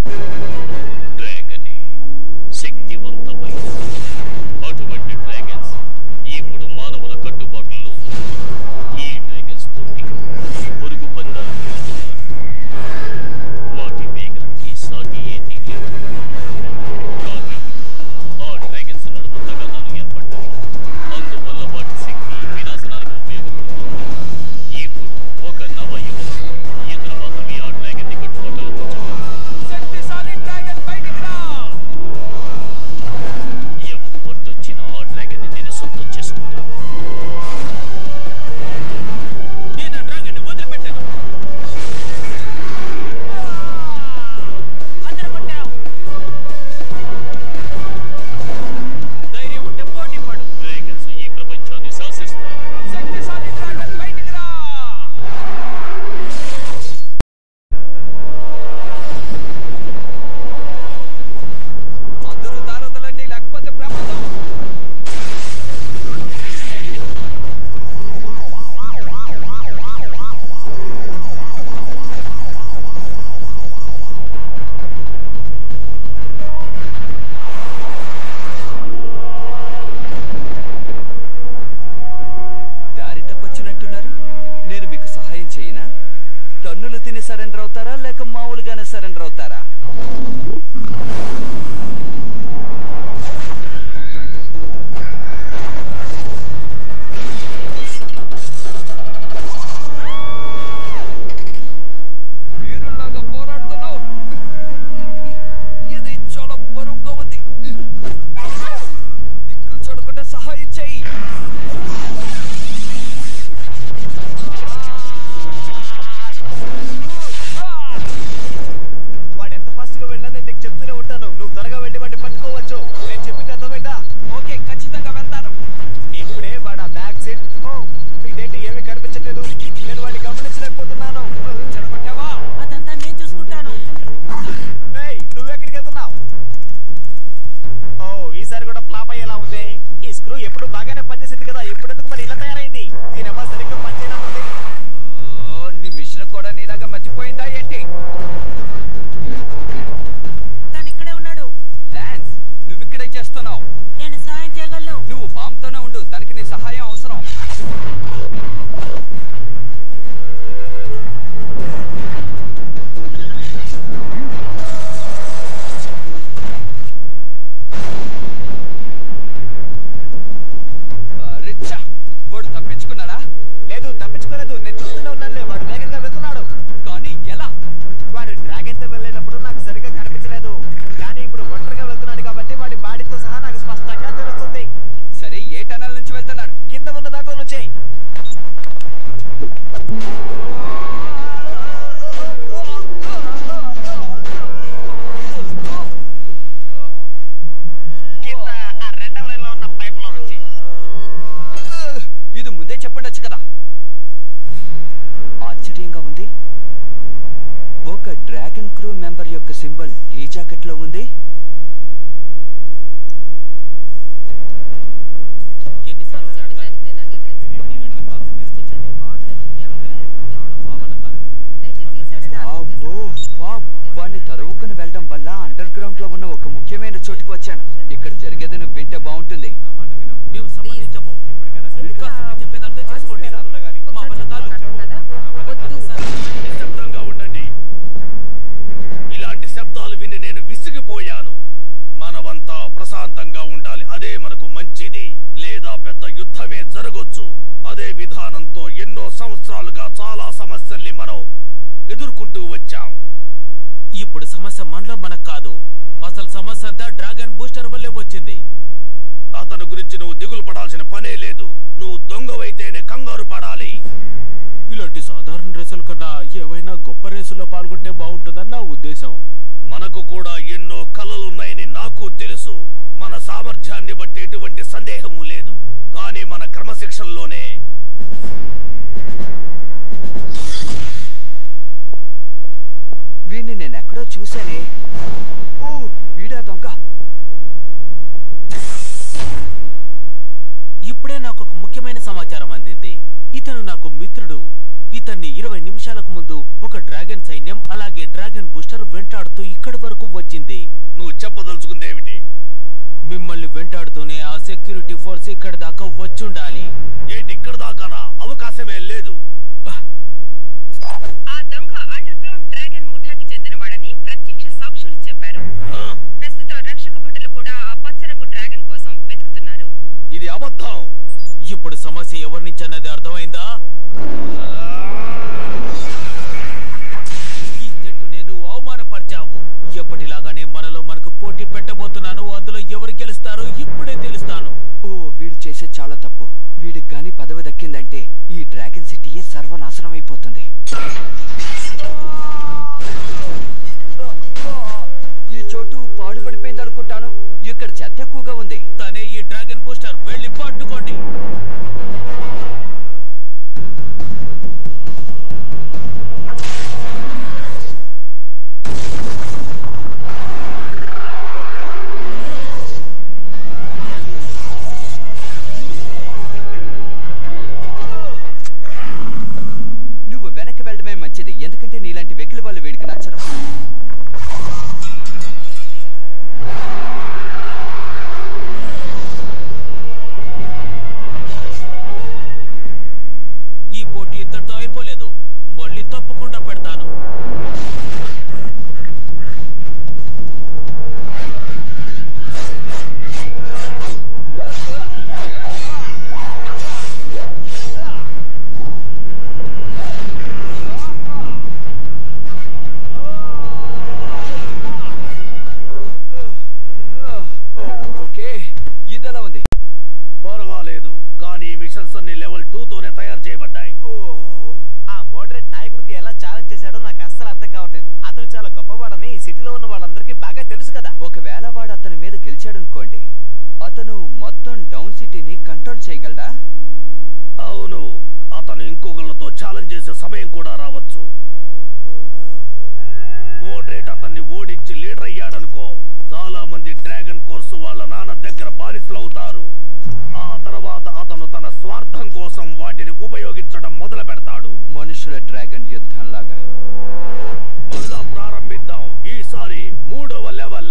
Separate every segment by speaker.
Speaker 1: Dragon శక్తివంతమైనది అటువంటి dragons ఇప్పుడు మానవుల కట్టుబాటులో ఈ డ్రాగన్స్ తోటి పొరుగు పందాలు చేస్తున్నారు వాటి వేగానికి సాటి ఏదీ లేదు కానీ ఆ డ్రాగన్స్ నడుమ తగాదాలు ఏర్పడ్డాయి అందువల్ల వాటి శక్తి వినాశనానికి ఉపయోగపడుతుంది ఇప్పుడు ఒక నవ యువత ఇతను మాత్రమే ఆ డ్రాగన్ ని కట్టుబాటులో ఉంచగలరు
Speaker 2: శక్తిశాలి డ్రాగన్ బయటికి రా
Speaker 1: ఎవరు వద్దొచ్చినా ఆ డ్రాగన్ ని నేను సొంతం చేసుకుంటాను
Speaker 2: నేను ఆ డ్రాగన్ వదిలిపెట్టాను అందరూ కొట్టావు ధైర్యం ఉంటే పోటీ పడు
Speaker 1: డ్రాగన్స్ ఈ ప్రపంచాన్ని శాసిస్తారు
Speaker 2: శక్తిశాలి డ్రాగన్ బయటికి రా అందరూ దారదలండి లేకపోతే ప్రమాదం దారి తప్పొచ్చినట్టున్నారు నేను మీకు సహాయం చేయనా టన్నులు తిని సరెండర్ అవుతారా లేక మామూలుగానే సరెండర్ అవుతారా వీరుల్లాగా పోరాడుతున్నావు ఇది చాలా బరువుగా ఉంది దిక్కులు చూడకుండా సహాయం చేయి వాడు ఎంత ఫాస్ట్ గా వెళ్ళినా నేను నీకు చెప్తూనే ఉంటాను నువ్వు త్వరగా వెళ్ళి వాడిని పట్టుకోవచ్చు నేను చెప్పింది అర్థమైందా ఓకే ఖచ్చితంగా వెళ్తాను ఇప్పుడే వాడు ఆ బ్యాక్ సీట్ ఓ ఇదేంటి ఏమీ కనిపించట్లేదు నేను వాడిని గమనించలేకపోతున్నాను చెడగొట్టావా
Speaker 3: అదంతా నేను చూసుకుంటాను
Speaker 2: ఏయ్ నువ్వెక్కడికి వెళ్తున్నావు ఓ ఈసారి కూడా ఫ్లాప్ అయ్యేలా ఉంది ఈ స్క్రూ ఎప్పుడు బాగానే పనిచేసింది కదా ఇప్పుడు ఎందుకు మరి ఇలా తయారైంది దీనమ్మా సరిగ్గా పనిచేయనట్టుంది ఓ నీ మిషన్ కూడా నీలాగా మర్చిపోయిందా ఏంటి
Speaker 3: తను ఇక్కడే ఉన్నాడు
Speaker 2: డాన్స్ నువ్వు ఇక్కడే చేస్తున్నావు
Speaker 3: నేను సహాయం చేయగలను
Speaker 2: నువ్వు పాముతోనే ఉండు తనకి నీ సహాయం అవసరం రిచ్చా వాడు తప్పించుకున్నాడా లేదు తప్పించుకోలేదు నేను చూస్తూనే ఉన్నానులే వాడు వేగంగా వెళ్తున్నాడు కానీ ఎలా వాడు డ్రాగన్ తో వెళ్ళేటప్పుడు నాకు సరిగ్గా కనిపించలేదు కానీ ఇప్పుడు ఒంటరిగా వెళ్తున్నాడు కాబట్టి వాడి బాడీతో సహా నాకు స్పష్టంగా తెలుస్తుంది సరే ఏ టనల్ నుంచి వెళ్తున్నాడు కింద ఉన్న దాంట్లో నుంచి కింద ఆ రెండవ లైన్లో ఉన్న పైపులో నుంచి ఇది ముందే చెప్పండొచ్చు కదా ఆశ్చర్యంగా ఉంది ఒక డ్రాగన్ క్రూ మెంబర్ యొక్క సింబల్ ఈ జాకెట్ లో ఉంది
Speaker 4: చెప్పడానికి నేను అంగీకరించను కూర్చోండి, బాగుంటుంది. దయచేసి ఈసారైనా అర్థం
Speaker 2: వామ్మో, వామ్. వాణ్ణి తరువుకుని వెళ్ళడం వల్ల అండర్ గ్రౌండ్ లో ఉన్న ఒక ముఖ్యమైన చోటుకు వచ్చాను ఇక్కడ జరిగేది నువ్వు వింటే బాగుంటుంది
Speaker 3: మేము
Speaker 4: సమ్మతించము.
Speaker 3: ఇంకా సమయం చెప్పేది అర్థం చేసుకోండి
Speaker 4: ఒకసారి మాట్లాడతాం కదా వద్దు
Speaker 1: నిశ్శబ్దంగా ఉండండి ఇలాంటి శబ్దాలు విని నేను విసిగిపోయాను మనమంతా ప్రశాంతంగా ఉండాలి అదే మనకు మంచిది లేదా పెద్ద యుద్ధమే జరగొచ్చు అదే విధానంతో ఎన్నో సంవత్సరాలుగా చాలా సమస్యల్ని మనం ఎదుర్కొంటూ వచ్చాం
Speaker 3: ఇప్పుడు సమస్య మనలో మనకు కాదు అసలు సమస్య అంతా డ్రాగన్ బూస్టర్ వల్లే వచ్చింది
Speaker 1: అతని గురించి నువ్వు దిగులు పడాల్సిన పనే లేదు నువ్వు దొంగవైతేనే కంగారు పడాలి
Speaker 3: ఇలాంటి సాధారణ రేసుల కన్నా ఏవైనా గొప్ప రేసుల్లో పాల్గొంటే బాగుంటుందని నా ఉద్దేశం
Speaker 1: మనకు కూడా ఎన్నో కళలున్నాయని నాకు తెలుసు మన సామర్థ్యాన్ని బట్టి ఎటువంటి సందేహము లేదు కానీ మన క్రమశిక్షణలోనే
Speaker 2: వీడిని నేను ఎక్కడో చూశానే ఓ వీడా దొంగ
Speaker 3: ఇప్పుడే నాకు ఒక ముఖ్యమైన సమాచారం అందింది ఇతను నాకు మిత్రుడు ఇతన్ని ఇరవై నిమిషాలకు ముందు ఒక డ్రాగన్ సైన్యం అలాగే డ్రాగన్ బూస్టర్ వెంటాడుతూ ఇక్కడి వరకు సెక్యూరిటీ ఫోర్స్ ఇక్కడ దాకా వచ్చుండాలి
Speaker 1: ఏంటి ఇక్కడ దాకానా అవకాశమే లేదు
Speaker 4: ఆ దొంగ అండర్ గ్రౌండ్ డ్రాగన్ ముఠాకి చెందినవాడని ప్రత్యక్ష సాక్షులు చెప్పారు
Speaker 1: ఆ,
Speaker 4: ప్రస్తుతం రక్షక భటులు కూడా ఆ పచ్చరంగు డ్రాగన్ కోసం వెతుకుతున్నారు
Speaker 1: ఇది అబద్ధం
Speaker 3: ఇప్పుడు సమస్య ఎవరి నుంచి అన్నది అర్థమైందా ఈ జట్టు నేను అవమానపరిచావు ఎప్పటిలాగానే మనలో మనకు పోటీ పెట్టబోతున్నాను అందులో ఎవరు గెలుస్తారో ఇప్పుడే తెలుస్తాను
Speaker 2: ఓ వీడు చేసే చాలా తప్పు వీడికి గాని పదవి దక్కిందంటే ఈ డ్రాగన్ సిటీయే సర్వనాశనం అయిపోతుంది ఈ చోటు పాడుపడిపోయింది అనుకుంటాను ఇక్కడ చెత్త ఎక్కువగా ఉంది
Speaker 3: తనే ఈ డ్రాగన్ బూస్టర్ వెళ్ళి పట్టుకోండి
Speaker 2: నువ్వు వెనక్కి వెళ్ళడమే మంచిది ఎందుకంటే నీలాంటి వెకిలి వాళ్ళు వీడికి నచ్చరు
Speaker 3: ఈ పోటీ ఇంతటితో అయిపోలేదు మళ్ళీ తప్పకుండా పెడతాను
Speaker 2: ఓకే ఇదెలా ఉంది
Speaker 1: పర్వాలేదు కానీ ఈ మిషన్స్ అన్ని లెవెల్ టూ తోనే తయారు చేయబడ్డాయి
Speaker 2: ఆ మోడరేట్ నాయకుడికి ఎలా ఛాలెంజ్ చేశాడో నాకు అస్సలు అర్థం కావట్లేదు అతను చాలా గొప్పవాడని ఈ సిటీలో ఉన్న వాళ్ళందరికీ బాగా తెలుసు కదా ఒకవేళ వాడు అతని మీద గెలిచాడనుకోండి అతను మొత్తం డౌన్ సిటీని కంట్రోల్ చేయగలడా
Speaker 1: అవును అతను ఇంకొకళ్ళతో ఛాలెంజ్ చేసే సమయం కూడా రావచ్చు మోడ్రేట్ అతన్ని ఓడించి లీడర్ అయ్యాడనుకో చాలా మంది డ్రాగన్ కోర్సు వాళ్ళ నాన్న దగ్గర బానిసలు అవుతారు ఆ తర్వాత అతను తన స్వార్థం కోసం వాటిని ఉపయోగించడం మొదలు పెడతాడు
Speaker 2: మనుషుల డ్రాగన్ యుద్ధం లాగా
Speaker 1: మళ్ళా ప్రారంభిద్దాం ఈసారి మూడవ లెవెల్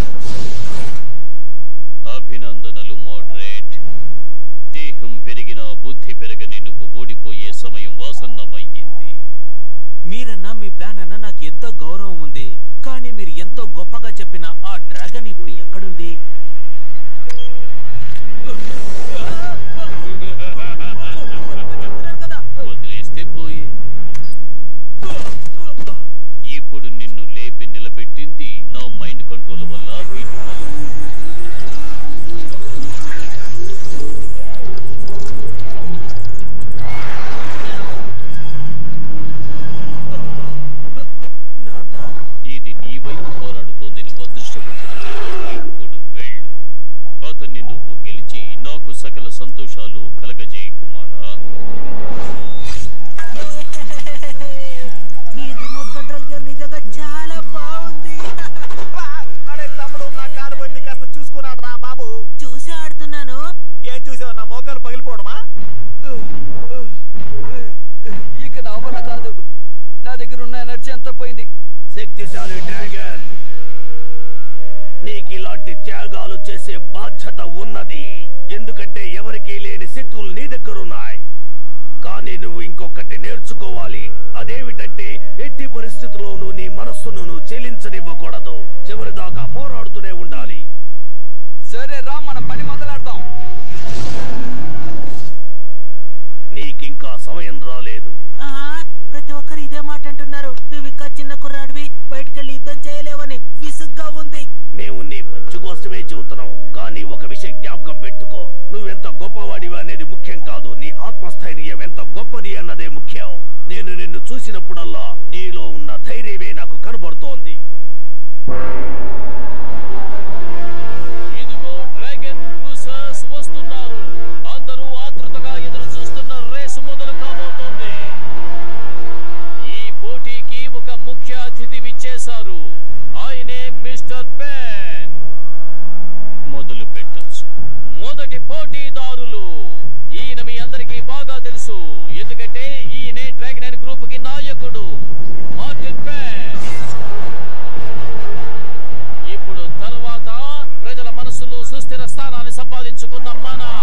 Speaker 1: అభినందనలు మోడ్రేట్ దేహం పెరిగిన బుద్ధి పెరగని నువ్వు ఓడిపోయే సమయం వాసన్నమయ్యింది
Speaker 3: మీరన్నా మీ ప్లాన్ అన్నా నాకు ఎంతో గౌరవం ఉంది కానీ మీరు ఎంతో గొప్పగా చెప్పిన ఆ డ్రాగన్ ఇప్పుడు ఎక్కడుంది
Speaker 1: వదిలేస్తే పోయే ఇప్పుడు నిన్ను లేపి నిలబెట్టింది నా మైండ్ కంట్రోల్ వల్ల వీటి వల్ల ఇది నీ వైపు పోరాడుతోంది నువ్వు అదృష్టవంతుడు ఇప్పుడు వెళ్ళు అతన్ని నువ్వు గెలిచి నాకు సకల సంతోషాలు కలగజేయి కుమారా
Speaker 3: ఈ రిమోట్ కంట్రోల్ గేమ్ నిజంగా చాలా బాగుంది
Speaker 2: అరే తమ్ముడు నా కాలు పోయింది కాస్త చూసుకున్నాడు రా బాబు
Speaker 3: చూసి ఆడుతున్నాను
Speaker 2: ఏం చూసావు నా మోకాలు పగిలిపోవడమా ఇక నా వల్ల కాదు నా దగ్గర ఉన్న ఎనర్జీ అంతా పోయింది
Speaker 1: శక్తిశాలి డ్రాగన్ నీకు ఇలాంటి త్యాగాలు చేసే బాధ్యత ఉన్నది ఎందుకంటే ఎవరికీ లేని శక్తులు నీ దగ్గరున్నాయి కానీ నువ్వు ఇంకొకటి నేర్చుకోవాలి అదేమిటంటే ఎట్టి పరిస్థితుల్లోనూ నీ మనస్సును నువ్వు చెలించనివ్వకూడదు చివరిదాకా పోరాడుతూనే ఉండాలి
Speaker 2: సరే రా మన పని మొదలెడదాం
Speaker 1: నీకింకా సమయం రాలేదు
Speaker 3: ప్రతి ఒక్కరు ఇదే మాట అంటున్నారు నువ్వు ఇంకా చిన్న కుర్రాడివి బయటకెళ్ళి యుద్ధం చేయలేవని విసుగ్గా ఉంది
Speaker 1: మేము నీ మంచి కోసమే చెబుతున్నాం కానీ ఒక విషయం జ్ఞాపకం పెట్టుకో నువ్వెంత గొప్పవాడివి అనేది ముఖ్యం కాదు నీ ఆత్మస్థైర్యం ఎంత గొప్పది అన్నదే ముఖ్యం నేను నిన్ను చూసినప్పుడల్లా నీలో ఉన్న ధైర్యమే నాకు కనబడుతోంది ఇదిగో డ్రాగన్ క్రూసర్స్ వస్తున్నారు అందరూ ఆతృతగా ఎదురు చూస్తున్న రేసు మొదలు కాబోతోంది ఈ పోటీకి ఒక ముఖ్య అతిథి విచ్చేశారు ఆయనే మిస్టర్ పెన్ మొదలు పెట్టచ్చు మొదటి పోటీదారులు ఈయన మీ అందరికీ బాగా తెలుసు ఎందుకంటే ఈయనే డ్రాగన్ అండ్ గ్రూప్ కి నాయకుడు మార్టిన్ పెన్ ఇప్పుడు తర్వాత ప్రజల మనసులో సుస్థిర స్థానాన్ని సంపాదించుకున్న మన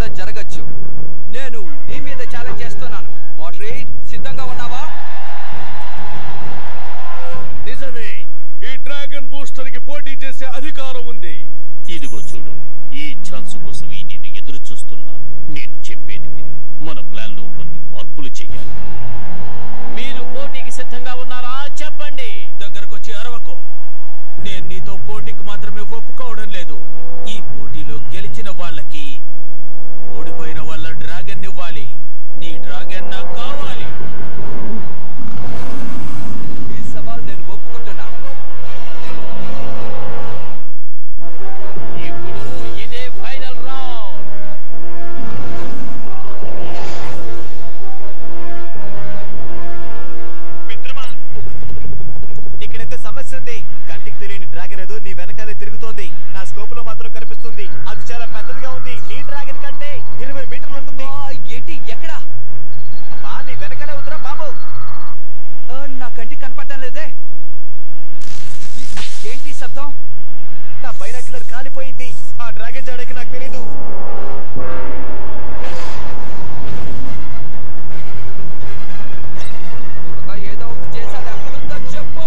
Speaker 2: జరగచ్చు నేను నీ మీద ఛాలెంజ్ చేస్తున్నాను మోటరేట్ సిద్ధంగా ఉన్నావా
Speaker 1: నిజమే ఈ డ్రాగన్ బూస్టర్ కి పోటీ చేసే అధికారం ఉంది ఇదిగో చూడు ఈ ఛాన్స్ కోసమే నేను ఎదురు చూస్తున్నాను నేను చెప్పేది విను మన ప్లాన్ లో కొన్ని మార్పులు చేయాలి మీరు పోటీకి సిద్ధంగా ఉన్నారా చెప్పండి
Speaker 3: దగ్గరకు వచ్చి అరవకో నేను నీతో పోటీకి మాత్రమే ఒప్పుకోవడం లేదు ఈ పోటీలో గెలిచిన వాళ్ళకి ఓడిపోయిన వాళ్ళ డ్రాగన్ ఇవ్వాలి నీ డ్రాగన్ నాకు కావాలి
Speaker 2: ఈ సవాల్ నేను ఒప్పుకుంటున్నా
Speaker 1: ఇప్పుడు ఇదే ఫైనల్ రౌండ్
Speaker 2: మిత్రమా ఇక్కడైతే సమస్య ఉంది కంటికి తెలియని డ్రాగన్ ఏదో నీ వెనకాలే తిరుగుతోంది నా స్కోప్ లో మాత్రం కనిపిస్తుంది అది చాలా పెద్దదిగా ఉంది నీ డ్రాగన్ కంటే ఇరవై మీటర్లు ఉంటుంది ఏంటి ఎక్కడ అబ్బా నీ వెనకాలే ఉందిరా బాబు ఆ, నా కంటికి కనపడటం లేదే ఈ- ఏంటి శబ్దం నా బైనాక్యులర్ కాలిపోయింది ఆ డ్రాగన్ జాడకి నాకు తెలీదు త్వరగా ఏదో ఒకటి చేసి అది ఎక్కడుందో చెప్పు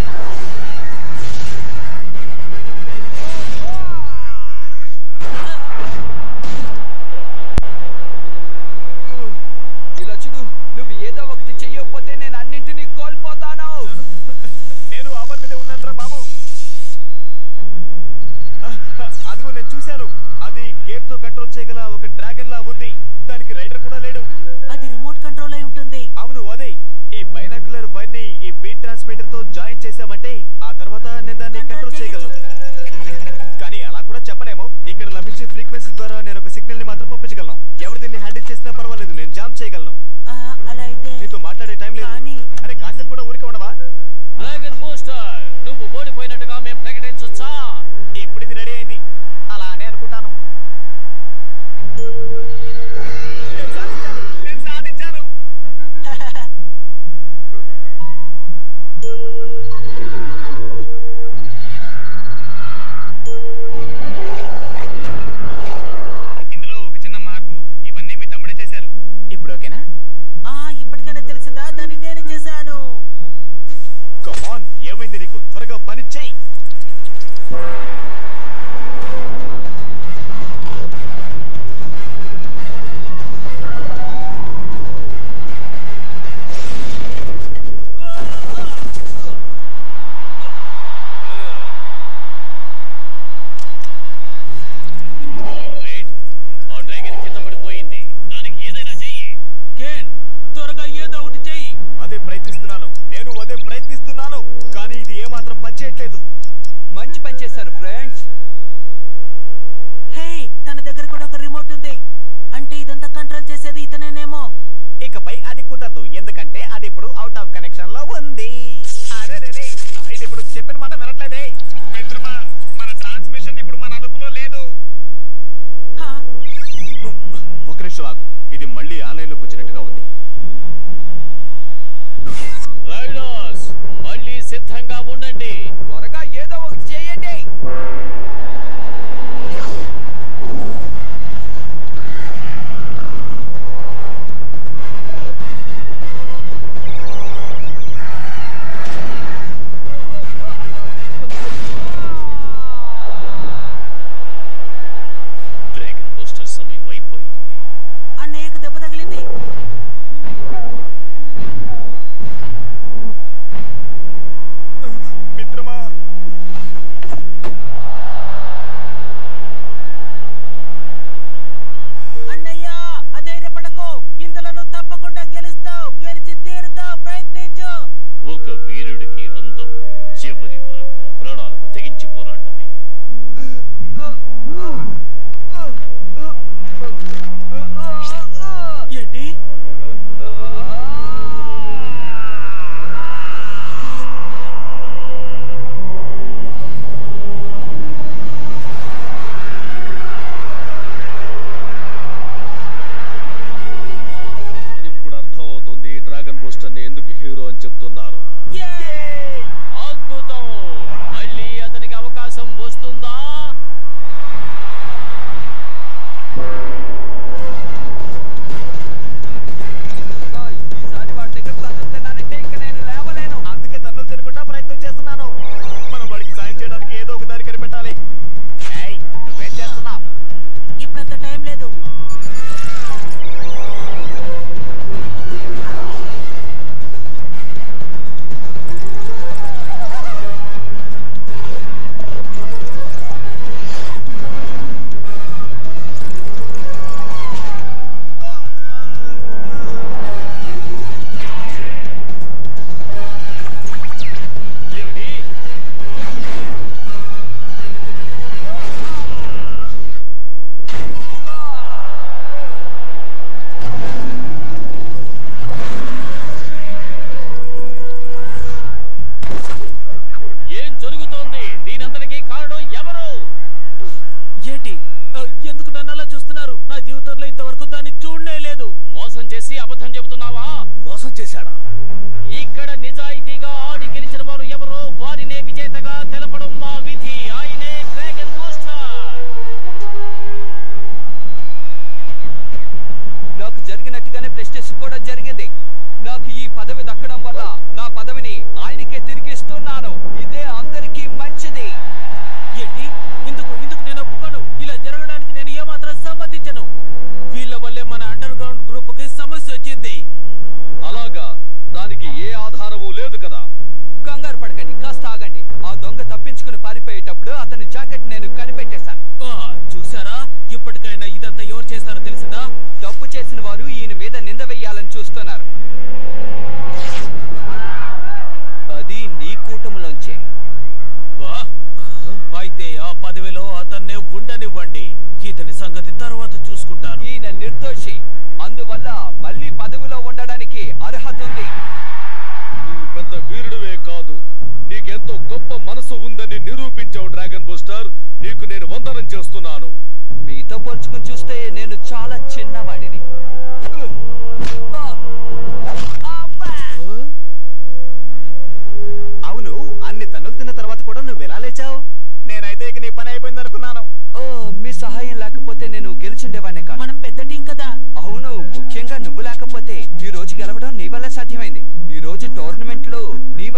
Speaker 2: ఇలా చూడు నువ్వు ఏదో ఒకటి చెయ్యకపోతే నేను అన్నింటినీ కోల్పోతాను నేను ఆ పని మీద ఉన్నానురా బాబు అదిగో నేను చూశాను అది గేట్ తో కంట్రోల్ చేయగల ఒక డ్రాగన్ లా ఉంది దానికి రైడర్ కూడా లేడు
Speaker 3: అది రిమోట్ కంట్రోల్ అయి ఉంటుంది
Speaker 2: అవును అదే ఈ బైనాక్యులర్ వైర్ ని ఈ బీట్ ట్రాన్స్మిటర్ తో జాయిన్ చేశామంటే ఆ తర్వాత నేను దాన్ని కంట్రోల్ చేయగలను కానీ అలా కూడా చెప్పలేము ఇక్కడ లభించే ఫ్రీక్వెన్సీ ద్వారా నేను ఒక సిగ్నల్ ని మాత్రం పంపించగలను ఎవరు దీన్ని హ్యాండిల్ చేసినా పర్వాలేదు నేను జామ్ చేయగలను
Speaker 3: ఆ, అలా అయితే
Speaker 2: నీతో మాట్లాడే టైం లేదు
Speaker 3: కానీ-
Speaker 2: అరే కాసేపు కూడా ఊరికే ఉండవా
Speaker 1: డ్రాగన్ బూస్టర్ నువ్వు ఓడిపోయినట్టుగా మేము ప్రకటించొచ్చా
Speaker 2: ఇప్పుడు ఇది రెడీ అయింది అలానే అనుకుంటాను నేను సాధించాను నేను సాధించాను ఇందులో ఒక చిన్న మార్పు ఇవన్నీ మీ తమ్ముడే చేశారు ఇప్పుడు ఓకేనా
Speaker 3: ఆ ఇప్పటికైనా తెలిసిందా దాన్ని నేనే చేశాను
Speaker 2: కమాన్ ఏమైంది నీకు త్వరగా పని చెయ్యి
Speaker 1: రైట్ ఆ డ్రాగన్ కింద పడిపోయింది దానికి ఏదైనా చెయ్యి
Speaker 3: కేన్ త్వరగా ఏదో ఒకటి చెయ్యి
Speaker 2: అదే ప్రయత్నిస్తున్నాను నేను అదే ప్రయత్నిస్తున్నాను కానీ ఇది ఏమాత్రం పనిచేయట్లేదు మంచి పని చేశారు ఫ్రెండ్స్
Speaker 3: అయితే ఆ పదవిలో అతన్నే ఉండనివ్వండి ఇతని సంగతి తర్వాత చూసుకుంటాను
Speaker 2: ఈయన నిర్దోషి అందువల్ల మళ్ళీ పదవిలో ఉండడానికి అర్హత ఉంది
Speaker 5: నువ్వు పెద్ద వీరుడివే కాదు నీకెంతో గొప్ప మనసు ఉందని నిరూపించావు డ్రాగన్ బూస్టర్ నీకు నేను వందనం చేస్తున్నాను
Speaker 2: మీతో పోల్చుకుని చూస్తే నేను చాలా చిన్నవాడిని అవును అన్ని తన్నులు తిన్న తర్వాత కూడా నువ్వు ఎలా లేచావు నేనైతే ఇక నీ పని అయిపోయింది అనుకున్నాను ఓ మీ సహాయం లేకపోతే నేను గెలిచుండేవాడిని కాదు
Speaker 3: మనం పెద్ద టీం కదా
Speaker 2: అవును ముఖ్యంగా నువ్వు లేకపోతే ఈ రోజు గెలవడం నీ వల్ల సాధ్యమైంది ఈ రోజు టోర్నమెంట్ లో నీ